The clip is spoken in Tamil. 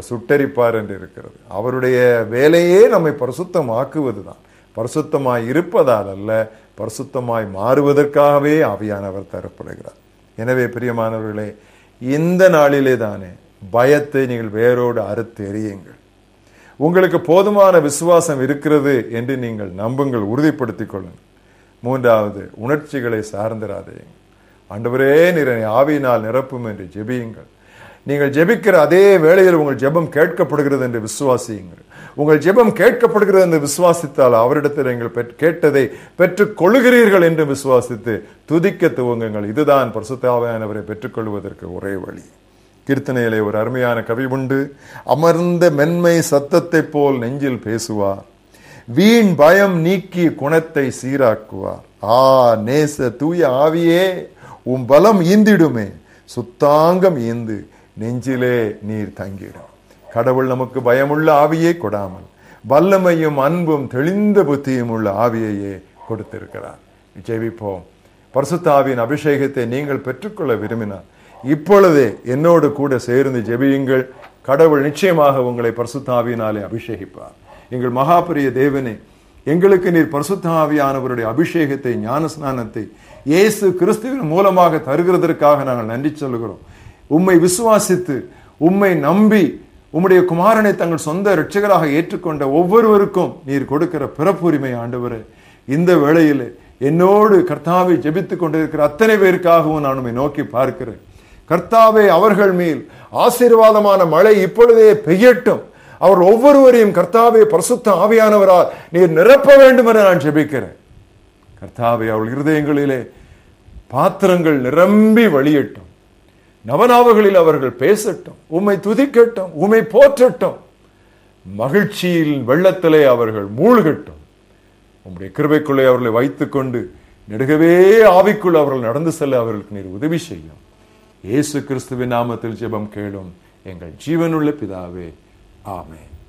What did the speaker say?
சுட்டரிப்பார் என்று இருக்கிறது அவருடைய வேலையே நம்மை பரிசுத்தமாக்குவதுதான் பரிசுத்தமாய் இருப்பதால் அல்ல பரிசுத்தமாய் மாறுவதற்காகவே ஆவியானவர் தரப்படுகிறார் எனவே பிரியமானவர்களே இந்த நாளிலே தானே பயத்தை நீங்கள் வேரோடு அறுத்து எறியுங்கள் உங்களுக்கு போதுமான விசுவாசம் இருக்கிறது என்று நீங்கள் நம்புங்கள் உறுதிப்படுத்திக் கொள்ளுங்கள் மூன்றாவது உணர்ச்சிகளை சார்ந்திராதேயுங்கள் ஆண்டவரே நிறை ஆவியினால் நிரப்பும் என்று ஜெபியுங்கள் நீங்கள் ஜெபிக்கிற அதே வேளையில் உங்கள் ஜெபம் கேட்கப்படுகிறது என்று விசுவாசியுங்கள் உங்கள் ஜெபம் கேட்கப்படுகிறது என்று விசுவாசித்தால் அவரிடத்தில் நீங்கள் பெற்- கேட்டதை பெற்றுக் கொள்கிறீர்கள் என்று விசுவாசித்து துதிக்க துவங்குங்கள் இதுதான் பரிசுத்தாவையானவரை பெற்றுக்கொள்வதற்கு ஒரே வழி கீர்த்தனையிலே ஒரு அருமையான கவி உண்டு அமர்ந்த மென்மை சத்தத்தைப் போல் நெஞ்சில் பேசுவார் வீண் பயம் நீக்கி குணத்தை சீராக்குவார் ஆ நேச தூய ஆவியே உம் பலம் ஈந்திடுமே சுத்தாங்கம் ஈந்து நெஞ்சிலே நீர் தங்கிடும் கடவுள் நமக்கு பயமுள்ள ஆவியை கொடாமல் வல்லமையும் அன்பும் தெளிந்த புத்தியும் உள்ள ஆவியையே கொடுத்திருக்கிறார் ஜெபிப்போம் பரிசுத்தாவின் அபிஷேகத்தை நீங்கள் பெற்றுக்கொள்ள விரும்பினார் இப்பொழுதே என்னோடு கூட சேர்ந்து ஜெபியுங்கள் கடவுள் நிச்சயமாக உங்களை பரிசுத்தாவியினாலே அபிஷேகிப்பார் எங்கள் மகாபரிய தேவனே எங்களுக்கு நீர் பரிசுத்தாவியானவருடைய அபிஷேகத்தை ஞான ஸ்நானத்தை இயேசு கிறிஸ்துவின் மூலமாக தருகிறதற்காக நாங்கள் நன்றி சொல்கிறோம் உம்மை விசுவாசித்து உம்மை நம்பி உம்முடைய குமாரனை தங்கள் சொந்த இரட்சகராக ஏற்றுக்கொண்ட ஒவ்வொருவருக்கும் நீர் கொடுக்கிற பிறப்புரிமை ஆண்டவரே இந்த வேளையில் என்னோடு கர்த்தாவை ஜெபித்துக் கொண்டிருக்கிற அத்தனை பேருக்காகவும் நான் உம்மை நோக்கி பார்க்கிறேன் கர்த்தாவே அவர்கள் மேல் ஆசீர்வாதமான மழை இப்பொழுதே பெய்யட்டும் அவர் ஒவ்வொருவரையும் கர்த்தாவே பரிசுத்த ஆவியானவரால் நீர் நிரப்ப வேண்டும் என நான் ஜெபிக்கிறேன் கர்த்தாவே அவள் இருதயங்களிலே பாத்திரங்கள் நிரம்பி வழியட்டும் நவநாவுகளில் அவர்கள் பேசட்டும் உம்மை துதிக்கட்டும் உம்மை போற்றட்டும் மகிழ்ச்சியில் வெள்ளத்திலே அவர்கள் மூழ்கட்டும் உம்முடைய கிருபைக்குள்ளே அவர்களை வைத்துக்கொண்டு நெடுகவே ஆவிக்குள் அவர்கள் நடந்து செல்ல அவர்களுக்கு நீர் உதவி செய்யும் இயேசு கிறிஸ்துவின் நாமத்தில் ஜெபம் கேளும் எங்கள் ஜீவனுள்ள பிதாவே ஆமென்